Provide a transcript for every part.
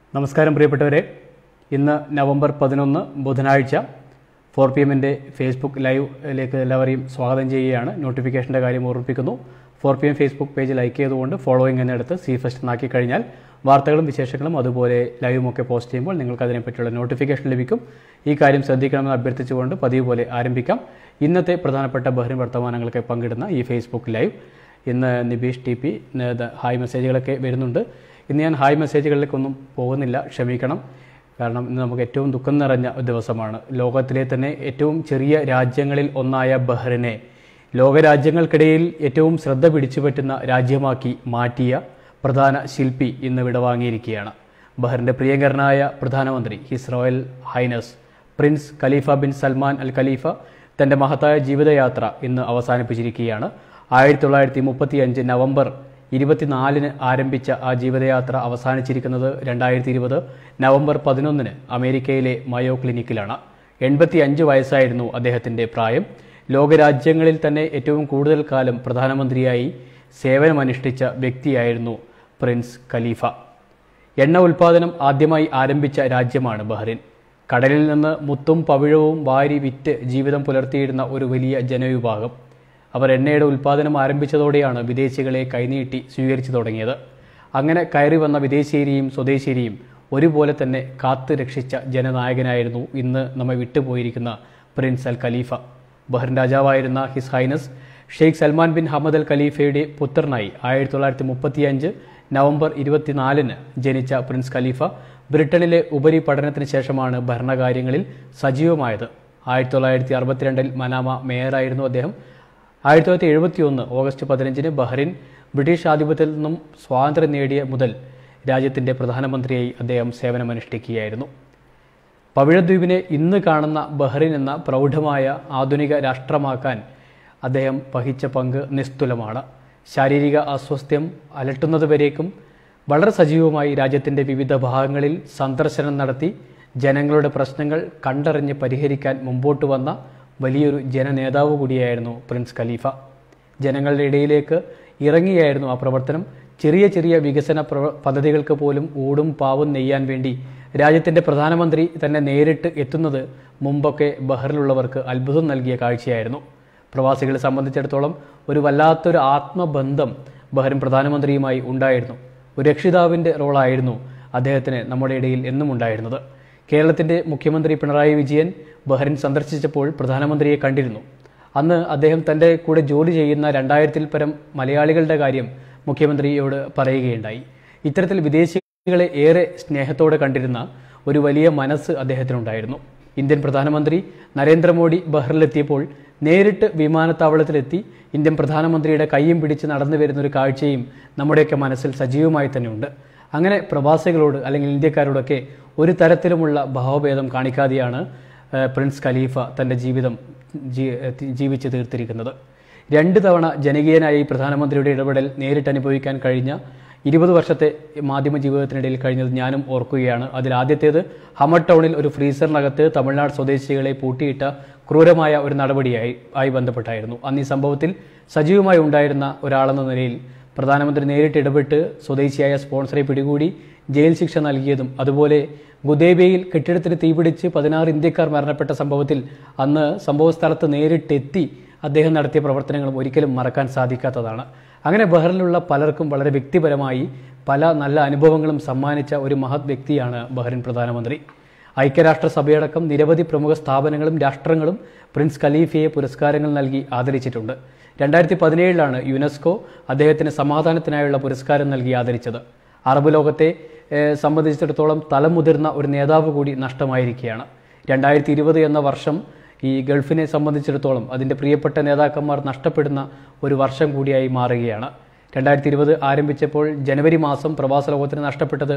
നമസ്കാരം പ്രിയപ്പെട്ടവരെ ഇന്ന് നവംബർ പതിനൊന്ന് ബുധനാഴ്ച ഫോർ പി എമ്മിൻ്റെ ഫേസ്ബുക്ക് ലൈവിലേക്ക് എല്ലാവരെയും സ്വാഗതം ചെയ്യുകയാണ് നോട്ടിഫിക്കേഷൻ്റെ കാര്യം ഓർമ്മിപ്പിക്കുന്നു four P M Facebook page like ചെയ്തുകൊണ്ട് ഫോളോയിങ് എന്നെടുത്ത് സി ഫസ്റ്റ് എന്നാക്കി കഴിഞ്ഞാൽ വാർത്തകളും വിശേഷങ്ങളും അതുപോലെ ലൈവും ഒക്കെ പോസ്റ്റ് ചെയ്യുമ്പോൾ നിങ്ങൾക്ക് അതിനെപ്പറ്റിയുള്ള നോട്ടിഫിക്കേഷൻ ലഭിക്കും ഈ കാര്യം ശ്രദ്ധിക്കണമെന്ന് അഭ്യർത്ഥിച്ചുകൊണ്ട് പതിവ് പോലെ ആരംഭിക്കാം ഇന്നത്തെ പ്രധാനപ്പെട്ട ബഹ്റിൻ വർത്തമാനങ്ങൾക്ക് പങ്കിടുന്ന ഈ ഫേസ്ബുക്ക് ലൈവ് ഇന്ന് നിബീഷ് ടി പി ഹായ് മെസ്സേജുകളൊക്കെ വരുന്നുണ്ട് ഇന്ന് ഞാൻ ഹായ് മെസ്സേജുകളിലേക്കൊന്നും പോകുന്നില്ല ക്ഷമിക്കണം കാരണം ഇന്ന് നമുക്ക് ഏറ്റവും ദുഃഖം നിറഞ്ഞ ഒരു ദിവസമാണ് ലോകത്തിലെ തന്നെ ഏറ്റവും ചെറിയ രാജ്യങ്ങളിൽ ഒന്നായ ബഹ്റിനെ ലോകരാജ്യങ്ങൾക്കിടയിൽ ഏറ്റവും ശ്രദ്ധ പിടിച്ചുപറ്റുന്ന രാജ്യമാക്കി മാറ്റിയ പ്രധാന ശില്പി ഇന്ന് വിടവാങ്ങിയിരിക്കുകയാണ് ബഹ്റിൻ്റെ പ്രിയങ്കരനായ പ്രധാനമന്ത്രി His Royal Highness Prince Khalifa bin Salman Al Khalifa തൻ്റെ മഹത്തായ ജീവിതയാത്ര ഇന്ന് അവസാനിപ്പിച്ചിരിക്കുകയാണ് ആയിരത്തി തൊള്ളായിരത്തി മുപ്പത്തി അഞ്ച് നവംബർ ഇരുപത്തിനാലിന് ആരംഭിച്ച ആ ജീവിതയാത്ര അവസാനിച്ചിരിക്കുന്നത് രണ്ടായിരത്തി ഇരുപത് നവംബർ പതിനൊന്നിന് അമേരിക്കയിലെ മയോ ക്ലിനിക്കിലാണ് എൺപത്തി അഞ്ച് വയസ്സായിരുന്നു അദ്ദേഹത്തിൻ്റെ പ്രായം ലോകരാജ്യങ്ങളിൽ തന്നെ ഏറ്റവും കൂടുതൽ കാലം പ്രധാനമന്ത്രിയായി സേവനമനുഷ്ഠിച്ച വ്യക്തിയായിരുന്നു പ്രിൻസ് ഖലീഫ എണ്ണ ഉൽപ്പാദനം ആദ്യമായി ആരംഭിച്ച രാജ്യമാണ് ബഹ്റിൻ കടലിൽ നിന്ന് മുത്തും പവിഴവും വാരി വിറ്റ് ജീവിതം പുലർത്തിയിരുന്ന ഒരു വലിയ ജനവിഭാഗം അവർ എണ്ണയുടെ ഉൽപ്പാദനം ആരംഭിച്ചതോടെയാണ് വിദേശികളെ കൈനീട്ടി സ്വീകരിച്ചു തുടങ്ങിയത് അങ്ങനെ കയറി വന്ന വിദേശീയരെയും സ്വദേശീയരെയും ഒരുപോലെ തന്നെ കാത്തു രക്ഷിച്ച ജനനായകനായിരുന്നു ഇന്ന് നമ്മെ വിട്ടുപോയിരിക്കുന്ന പ്രിൻസ് അൽ ഖലീഫ ബഹ്റിൻ രാജാവായിരുന്ന His Highness Sheikh Salman bin Hamad Al ഖലീഫയുടെ പുത്രനായി ആയിരത്തി തൊള്ളായിരത്തി മുപ്പത്തിയഞ്ച് നവംബർ ഇരുപത്തിനാലിന് ജനിച്ച പ്രിൻസ് ഖലീഫ ബ്രിട്ടനിലെ ഉപരിപഠനത്തിന് ശേഷമാണ് ഭരണകാര്യങ്ങളിൽ സജീവമായത് ആയിരത്തി തൊള്ളായിരത്തി അറുപത്തിരണ്ടിൽ മനാമ മേയറായിരുന്നു അദ്ദേഹം ആയിരത്തി തൊള്ളായിരത്തി എഴുപത്തി ഒന്ന് ഓഗസ്റ്റ് പതിനഞ്ചിന് ബഹ്റിൻ ബ്രിട്ടീഷ് ആധിപത്യത്തിൽ നിന്നും സ്വാതന്ത്ര്യം നേടിയ മുതൽ രാജ്യത്തിൻ്റെ പ്രധാനമന്ത്രിയായി അദ്ദേഹം സേവനമനുഷ്ഠിക്കുകയായിരുന്നു പവിഴദ്വീപിനെ ഇന്ന് കാണുന്ന ബഹ്റിൻ എന്ന പ്രൗഢമായ ആധുനിക രാഷ്ട്രമാക്കാൻ അദ്ദേഹം വഹിച്ച പങ്ക് നിസ്തുലമാണ് ശാരീരിക അസ്വസ്ഥ്യം അലട്ടുന്നതുവരേക്കും വളരെ സജീവമായി രാജ്യത്തിൻ്റെ വിവിധ ഭാഗങ്ങളിൽ സന്ദർശനം നടത്തി ജനങ്ങളുടെ പ്രശ്നങ്ങൾ കണ്ടറിഞ്ഞ് പരിഹരിക്കാൻ മുമ്പോട്ട് വന്ന വലിയൊരു ജനനേതാവ് കൂടിയായിരുന്നു പ്രിൻസ് ഖലീഫ ജനങ്ങളുടെ ഇടയിലേക്ക് ഇറങ്ങിയായിരുന്നു ആ പ്രവർത്തനം ചെറിയ ചെറിയ വികസന പ്രവ പദ്ധതികൾക്ക് പോലും ഊടും പാവും നെയ്യാൻ വേണ്ടി രാജ്യത്തിൻ്റെ പ്രധാനമന്ത്രി തന്നെ നേരിട്ട് എത്തുന്നത് മുമ്പൊക്കെ ബഹ്റിലുള്ളവർക്ക് അത്ഭുതം നൽകിയ കാഴ്ചയായിരുന്നു പ്രവാസികളെ സംബന്ധിച്ചിടത്തോളം ഒരു വല്ലാത്തൊരു ആത്മബന്ധം ബഹ്റിൻ പ്രധാനമന്ത്രിയുമായി ഉണ്ടായിരുന്നു ഒരു രക്ഷിതാവിൻ്റെ റോളായിരുന്നു അദ്ദേഹത്തിന് നമ്മുടെ ഇടയിൽ എന്നും ഉണ്ടായിരുന്നത് കേരളത്തിൻ്റെ മുഖ്യമന്ത്രി പിണറായി വിജയൻ ബഹ്റിൻ സന്ദർശിച്ചപ്പോൾ പ്രധാനമന്ത്രിയെ കണ്ടിരുന്നു അന്ന് അദ്ദേഹം തൻ്റെ കൂടെ ജോലി ചെയ്യുന്ന രണ്ടായിരത്തിൽ പരം മലയാളികളുടെ കാര്യം മുഖ്യമന്ത്രിയോട് പറയുകയുണ്ടായി ഇത്തരത്തിൽ വിദേശികളെ ഏറെ സ്നേഹത്തോടെ കണ്ടിരുന്ന ഒരു വലിയ മനസ്സ് അദ്ദേഹത്തിനുണ്ടായിരുന്നു ഇന്ത്യൻ പ്രധാനമന്ത്രി നരേന്ദ്രമോദി ബഹ്റിലെത്തിയപ്പോൾ നേരിട്ട് വിമാനത്താവളത്തിലെത്തി ഇന്ത്യൻ പ്രധാനമന്ത്രിയുടെ കൈയും പിടിച്ച് നടന്നു വരുന്ന ഒരു കാഴ്ചയും നമ്മുടെയൊക്കെ മനസ്സിൽ സജീവമായി തന്നെയുണ്ട് അങ്ങനെ പ്രവാസികളോട് അല്ലെങ്കിൽ ഇന്ത്യക്കാരോടൊക്കെ ഒരു തരത്തിലുമുള്ള ഭാവഭേദം കാണിക്കാതെയാണ് പ്രിൻസ് ഖലീഫ തൻ്റെ ജീവിതം ജീവിച്ചു തീർത്തിരിക്കുന്നത് രണ്ട് തവണ ജനകീയനായി പ്രധാനമന്ത്രിയുടെ ഇടപെടൽ നേരിട്ട് അനുഭവിക്കാൻ കഴിഞ്ഞ ഇരുപത് വർഷത്തെ മാധ്യമ ജീവിതത്തിനിടയിൽ കഴിഞ്ഞത് ഞാനും ഓർക്കുകയാണ് അതിൽ ആദ്യത്തേത് ഹമർ ടൗണിൽ ഒരു ഫ്രീസറിനകത്ത് തമിഴ്നാട് സ്വദേശികളെ പൂട്ടിയിട്ട ക്രൂരമായ ഒരു നടപടിയായി ആയി ബന്ധപ്പെട്ടായിരുന്നു അന്ന് ഈ സംഭവത്തിൽ സജീവമായി ഉണ്ടായിരുന്ന ഒരാളെന്ന നിലയിൽ പ്രധാനമന്ത്രി നേരിട്ട് ഇടപെട്ട് സ്വദേശിയായ സ്പോൺസറെ പിടികൂടി ജയിൽ ശിക്ഷ നൽകിയതും അതുപോലെ ഗുദേബയിൽ കെട്ടിടത്തിന് തീപിടിച്ച് പതിനാറ് ഇന്ത്യക്കാർ മരണപ്പെട്ട സംഭവത്തിൽ അന്ന് സംഭവസ്ഥലത്ത് നേരിട്ടെത്തി അദ്ദേഹം നടത്തിയ പ്രവർത്തനങ്ങളും ഒരിക്കലും മറക്കാൻ സാധിക്കാത്തതാണ് അങ്ങനെ ബഹ്റിലുള്ള പലർക്കും വളരെ വ്യക്തിപരമായി പല നല്ല അനുഭവങ്ങളും സമ്മാനിച്ച ഒരു മഹത് വ്യക്തിയാണ് ബഹ്റിൻ പ്രധാനമന്ത്രി ഐക്യരാഷ്ട്രസഭയടക്കം നിരവധി പ്രമുഖ സ്ഥാപനങ്ങളും രാഷ്ട്രങ്ങളും പ്രിൻസ് ഖലീഫയെ പുരസ്കാരങ്ങൾ നൽകി ആദരിച്ചിട്ടുണ്ട് രണ്ടായിരത്തി പതിനേഴിലാണ് യുനെസ്കോ അദ്ദേഹത്തിന് സമാധാനത്തിനായുള്ള പുരസ്കാരം നൽകി ആദരിച്ചത് അറബ് ലോകത്തെ സംബന്ധിച്ചിടത്തോളം തലമുതിർന്ന ഒരു നേതാവ് കൂടി നഷ്ടമായിരിക്കുകയാണ് രണ്ടായിരത്തി ഇരുപത് എന്ന വർഷം ഈ ഗൾഫിനെ സംബന്ധിച്ചിടത്തോളം അതിൻ്റെ പ്രിയപ്പെട്ട നേതാക്കന്മാർ നഷ്ടപ്പെടുന്ന ഒരു വർഷം കൂടിയായി മാറുകയാണ് രണ്ടായിരത്തി ഇരുപത് ആരംഭിച്ചപ്പോൾ ജനുവരി മാസം പ്രവാസ ലോകത്തിന് നഷ്ടപ്പെട്ടത്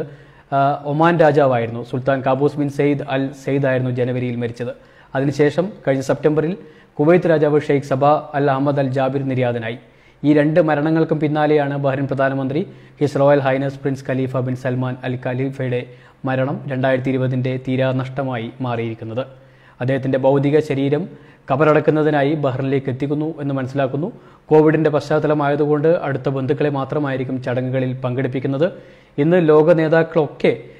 ഒമാൻ രാജാവായിരുന്നു Sultan Qaboos bin Said Al Said ആയിരുന്നു ജനുവരിയിൽ മരിച്ചത് അതിനുശേഷം കഴിഞ്ഞ സെപ്റ്റംബറിൽ കുവൈത്ത് രാജാവ് ഷെയ്ഖ് സബ അൽ അഹമ്മദ് അൽ ജാബിർ നിര്യാതനായി ഈ രണ്ട് മരണങ്ങൾക്കും പിന്നാലെയാണ് ബഹ്റിൻ പ്രധാനമന്ത്രി His Royal Highness Prince Khalifa bin Salman Al ഖലീഫയുടെ മരണം രണ്ടായിരത്തി ഇരുപതിൻ്റെ തീരാനഷ്ടമായി മാറിയിരിക്കുന്നത് അദ്ദേഹത്തിൻ്റെ ഭൗതിക ശരീരം കബറടക്കുന്നതിനായി ബഹ്റിനിലേക്ക് എത്തിക്കുന്നു എന്ന് മനസ്സിലാക്കുന്നു കോവിഡിൻ്റെ പശ്ചാത്തലമായതുകൊണ്ട് അടുത്ത ബന്ധുക്കളെ മാത്രമായിരിക്കും ചടങ്ങുകളിൽ പങ്കെടുപ്പിക്കുന്നത് ഇന്ന് ലോക നേതാക്കളൊക്കെ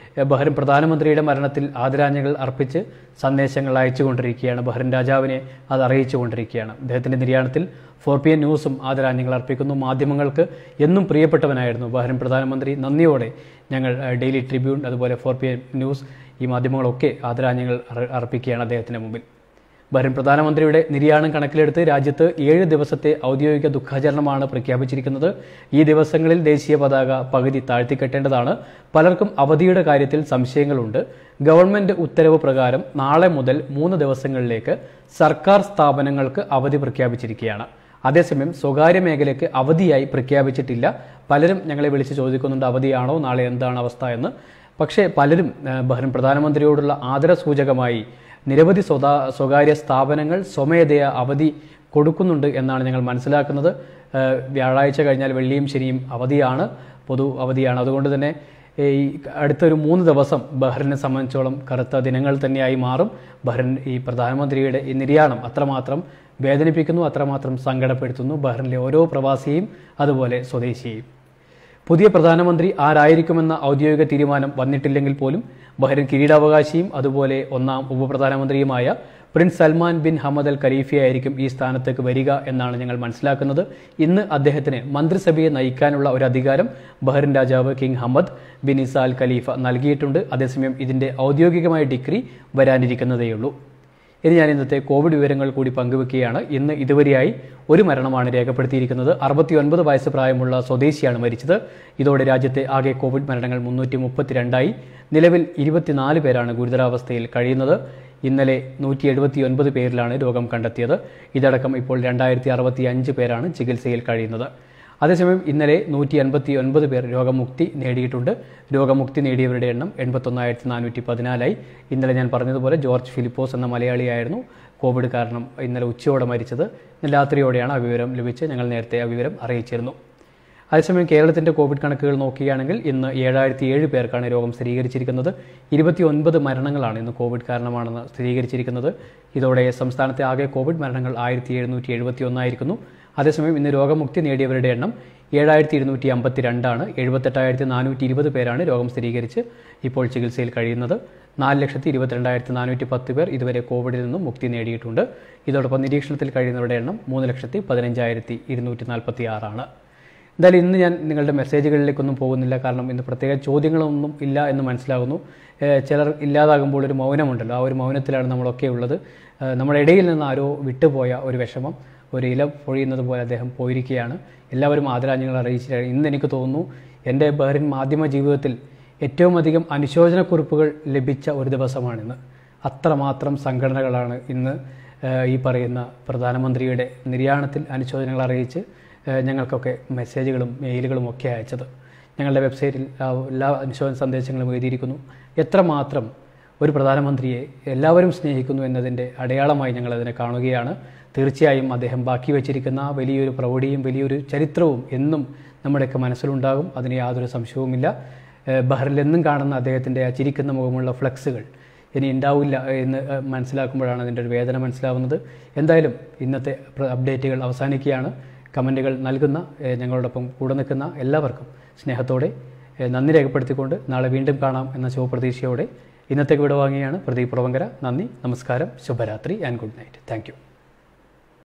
ഏഹ്, ബഹ്റിൻ പ്രധാനമന്ത്രിയുടെ മരണത്തിൽ ആദരാഞ്ജലികൾ അർപ്പിച്ച് സന്ദേശങ്ങൾ അയച്ചുകൊണ്ടിരിക്കുകയാണ് ബഹ്റിൻ രാജാവിനെ അത് അറിയിച്ചുകൊണ്ടിരിക്കുകയാണ് അദ്ദേഹത്തിൻ്റെ നിര്യാണത്തിൽ ഫോർ പി എൻ ന്യൂസും ആദരാഞ്ജലികൾ അർപ്പിക്കുന്നു മാധ്യമങ്ങൾക്ക് എന്നും പ്രിയപ്പെട്ടവനായിരുന്നു ബഹ്റിൻ പ്രധാനമന്ത്രി നന്ദിയോടെ ഞങ്ങൾ ഏഹ്, ഡെയിലി ട്രിബ്യൂൺ അതുപോലെ ഫോർ പി എൻ ന്യൂസ് ഈ മാധ്യമങ്ങളൊക്കെ ആദരാഞ്ജലികൾ അർ- അർപ്പിക്കുകയാണ് അദ്ദേഹത്തിൻ്റെ മുമ്പിൽ ബഹ്റിൻ പ്രധാനമന്ത്രിയുടെ നിര്യാണം കണക്കിലെടുത്ത് രാജ്യത്ത് ഏഴ് ദിവസത്തെ ഔദ്യോഗിക ദുഃഖാചരണമാണ് പ്രഖ്യാപിച്ചിരിക്കുന്നത് ഈ ദിവസങ്ങളിൽ ദേശീയ പതാക പകുതി താഴ്ത്തിക്കെട്ടേണ്ടതാണ് പലർക്കും അവധിയുടെ കാര്യത്തിൽ സംശയങ്ങളുണ്ട് ഗവൺമെന്റ് ഉത്തരവ് പ്രകാരം നാളെ മുതൽ മൂന്ന് ദിവസങ്ങളിലേക്ക് സർക്കാർ സ്ഥാപനങ്ങൾക്ക് അവധി പ്രഖ്യാപിച്ചിരിക്കുകയാണ് അതേസമയം സ്വകാര്യ മേഖലയ്ക്ക് അവധിയായി പ്രഖ്യാപിച്ചിട്ടില്ല പലരും ഞങ്ങളെ വിളിച്ച് ചോദിക്കുന്നുണ്ട് അവധിയാണോ നാളെ എന്താണ് അവസ്ഥ എന്ന് പക്ഷേ പലരും ആ, ബഹ്റിൻ പ്രധാനമന്ത്രിയോടുള്ള ആദരസൂചകമായി നിരവധി സ്വതാ സ്വകാര്യ സ്ഥാപനങ്ങൾ സ്വമേധയാ അവധി കൊടുക്കുന്നുണ്ട് എന്നാണ് ഞങ്ങൾ മനസ്സിലാക്കുന്നത് ആ, വ്യാഴാഴ്ച കഴിഞ്ഞാൽ വെള്ളിയും ശനിയും അവധിയാണ് പൊതു അവധിയാണ് അതുകൊണ്ട് തന്നെ ഈ അടുത്തൊരു മൂന്ന് ദിവസം ബഹ്റിനെ സംബന്ധിച്ചോളം കറുത്ത ദിനങ്ങൾ തന്നെയായി മാറും ബഹ്റിൻ ഈ പ്രധാനമന്ത്രിയുടെ ഈ നിര്യാണം അത്രമാത്രം വേദനിപ്പിക്കുന്നു അത്രമാത്രം സങ്കടപ്പെടുത്തുന്നു ബഹ്റിനിലെ ഓരോ പ്രവാസിയെയും അതുപോലെ സ്വദേശിയെയും പുതിയ പ്രധാനമന്ത്രി ആരായിരിക്കുമെന്ന ഔദ്യോഗിക തീരുമാനം വന്നിട്ടില്ലെങ്കിൽ പോലും ബഹ്റിൻ കിരീടാവകാശിയും അതുപോലെ ഒന്നാം ഉപപ്രധാനമന്ത്രിയുമായ Prince Salman bin Hamad Al ഖലീഫയായിരിക്കും ഈ സ്ഥാനത്തേക്ക് വരിക എന്നാണ് ഞങ്ങൾ മനസ്സിലാക്കുന്നത് ഇന്ന് അദ്ദേഹത്തിന് മന്ത്രിസഭയെ നയിക്കാനുള്ള ഒരു അധികാരം ബഹ്റിൻ രാജാവ് King Hamad bin Isa Al Khalifa നൽകിയിട്ടുണ്ട് അതേസമയം ഇതിന്റെ ഔദ്യോഗികമായ ഡിഗ്രി വരാനിരിക്കുന്നതേയുള്ളൂ ഇനി ഞാൻ ഇന്നത്തെ കോവിഡ് വിവരങ്ങൾ കൂടി പങ്കുവെക്കുകയാണ് ഇന്ന് ഇതുവരെയായി ഒരു മരണമാണ് രേഖപ്പെടുത്തിയിരിക്കുന്നത് അറുപത്തിയൊൻപത് വയസ്സ് പ്രായമുള്ള സ്വദേശിയാണ് മരിച്ചത് ഇതോടെ രാജ്യത്തെ ആകെ കോവിഡ് മരണങ്ങൾ മുന്നൂറ്റി മുപ്പത്തിരണ്ടായി നിലവിൽ ഇരുപത്തിനാല് പേരാണ് ഗുരുതരാവസ്ഥയിൽ കഴിയുന്നത് ഇന്നലെ നൂറ്റി എഴുപത്തിയൊൻപത് പേരിലാണ് രോഗം കണ്ടെത്തിയത് ഇതടക്കം ഇപ്പോൾ രണ്ടായിരത്തി അറുപത്തി അഞ്ച് പേരാണ് ചികിത്സയിൽ കഴിയുന്നത് അതേസമയം ഇന്നലെ നൂറ്റി അൻപത്തി ഒൻപത് പേർ രോഗമുക്തി നേടിയിട്ടുണ്ട് രോഗമുക്തി നേടിയവരുടെ എണ്ണം എൺപത്തൊന്നായിരത്തി നാനൂറ്റി പതിനാലായി ഇന്നലെ ഞാൻ പറഞ്ഞതുപോലെ ജോർജ് ഫിലിപ്പോസ് എന്ന മലയാളിയായിരുന്നു കോവിഡ് കാരണം ഇന്നലെ ഉച്ചയോടെ മരിച്ചത് ഇന്ന് രാത്രിയോടെയാണ് ആ വിവരം ലഭിച്ച് ഞങ്ങൾ നേരത്തെ ആ വിവരം അറിയിച്ചിരുന്നു അതേസമയം കേരളത്തിന്റെ കോവിഡ് കണക്കുകൾ നോക്കുകയാണെങ്കിൽ ഇന്ന് ഏഴായിരത്തി ഏഴ് പേർക്കാണ് രോഗം സ്ഥിരീകരിച്ചിരിക്കുന്നത് ഇരുപത്തിയൊൻപത് മരണങ്ങളാണ് ഇന്ന് കോവിഡ് കാരണമാണെന്ന് സ്ഥിരീകരിച്ചിരിക്കുന്നത് ഇതോടെ സംസ്ഥാനത്തെ ആകെ കോവിഡ് മരണങ്ങൾ ആയിരത്തി എഴുന്നൂറ്റി എഴുപത്തി ഒന്നായിരിക്കുന്നു അതേസമയം ഇന്ന് രോഗമുക്തി നേടിയവരുടെ എണ്ണം ഏഴായിരത്തി ഇരുന്നൂറ്റി അമ്പത്തി രണ്ടാണ് എഴുപത്തെട്ടായിരത്തി നാനൂറ്റി ഇരുപത് പേരാണ് രോഗം സ്ഥിരീകരിച്ച് ഇപ്പോൾ ചികിത്സയിൽ കഴിയുന്നത് നാല് ലക്ഷത്തി ഇരുപത്തിരണ്ടായിരത്തി നാനൂറ്റി പത്ത് പേർ ഇതുവരെ കോവിഡിൽ നിന്നും മുക്തി നേടിയിട്ടുണ്ട് ഇതോടൊപ്പം നിരീക്ഷണത്തിൽ കഴിയുന്നവരുടെ എണ്ണം മൂന്ന് ലക്ഷത്തി പതിനഞ്ചായിരത്തി ഇരുന്നൂറ്റി നാൽപ്പത്തി ആറാണ് എന്തായാലും ഇന്ന് ഞാൻ നിങ്ങളുടെ മെസ്സേജുകളിലേക്കൊന്നും പോകുന്നില്ല കാരണം ഇന്ന് പ്രത്യേക ചോദ്യങ്ങളൊന്നും ഇല്ല എന്ന് മനസ്സിലാകുന്നു ഏഹ് ചിലർ ഇല്ലാതാകുമ്പോൾ ഒരു മൗനമുണ്ടല്ലോ ആ ഒരു മൗനത്തിലാണ് നമ്മളൊക്കെ ഉള്ളത് ഏഹ് നമ്മുടെ ഇടയിൽ നിന്ന് ആരോ വിട്ടുപോയ ഒരു വിഷമം ഒരു ഇല പൊഴിയുന്നത് പോലെ അദ്ദേഹം പോയിരിക്കുകയാണ് എല്ലാവരും ആദരാഞ്ജലികൾ അറിയിച്ചിട്ട് ഇന്ന് എനിക്ക് തോന്നുന്നു എൻ്റെ ബഹ്റിൻ മാധ്യമ ജീവിതത്തിൽ ഏറ്റവും അധികം അനുശോചനക്കുറിപ്പുകൾ ലഭിച്ച ഒരു ദിവസമാണിന്ന് അത്രമാത്രം സംഘടനകളാണ് ഇന്ന് ഏഹ് ഈ പറയുന്ന പ്രധാനമന്ത്രിയുടെ നിര്യാണത്തിൽ അനുശോചനങ്ങൾ അറിയിച്ച് ഏഹ് ഞങ്ങൾക്കൊക്കെ മെസ്സേജുകളും മെയിലുകളും ഒക്കെ അയച്ചത് ഞങ്ങളുടെ വെബ്സൈറ്റിൽ ആ എല്ലാ അനുശോചന സന്ദേശങ്ങളും എഴുതിയിരിക്കുന്നു എത്രമാത്രം ഒരു പ്രധാനമന്ത്രിയെ എല്ലാവരും സ്നേഹിക്കുന്നു എന്നതിൻ്റെ അടയാളമായി ഞങ്ങൾ അതിനെ കാണുകയാണ് തീർച്ചയായും അദ്ദേഹം ബാക്കി വച്ചിരിക്കുന്ന ആ വലിയൊരു പ്രൗഢിയും വലിയൊരു ചരിത്രവും എന്നും നമ്മുടെയൊക്കെ മനസ്സിലുണ്ടാകും അതിന് യാതൊരു സംശയവുമില്ല ഏഹ് ബഹ്റിൽ എന്നും കാണുന്ന അദ്ദേഹത്തിൻ്റെ ആ ചിരിക്കുന്ന മുഖമുള്ള ഫ്ലക്സുകൾ ഇനി ഉണ്ടാവില്ല എന്ന് ഏഹ് മനസ്സിലാക്കുമ്പോഴാണ് അതിൻ്റെ ഒരു വേദന മനസ്സിലാവുന്നത് എന്തായാലും ഇന്നത്തെ പ്ര- അപ്ഡേറ്റുകൾ അവസാനിക്കുകയാണ് കമൻറ്റുകൾ നൽകുന്ന ഏഹ് ഞങ്ങളോടൊപ്പം കൂടെ നിൽക്കുന്ന എല്ലാവർക്കും സ്നേഹത്തോടെ ഏഹ് നന്ദി രേഖപ്പെടുത്തിക്കൊണ്ട് നാളെ വീണ്ടും കാണാം എന്ന ശുഭപ്രതീക്ഷയോടെ ഇന്നത്തേക്ക് വിടവാങ്ങിയാണ് പ്രദീപ് പ്രവങ്കര നന്ദി നമസ്കാരം ശുഭരാത്രി ആൻഡ് ഗുഡ് നൈറ്റ് താങ്ക്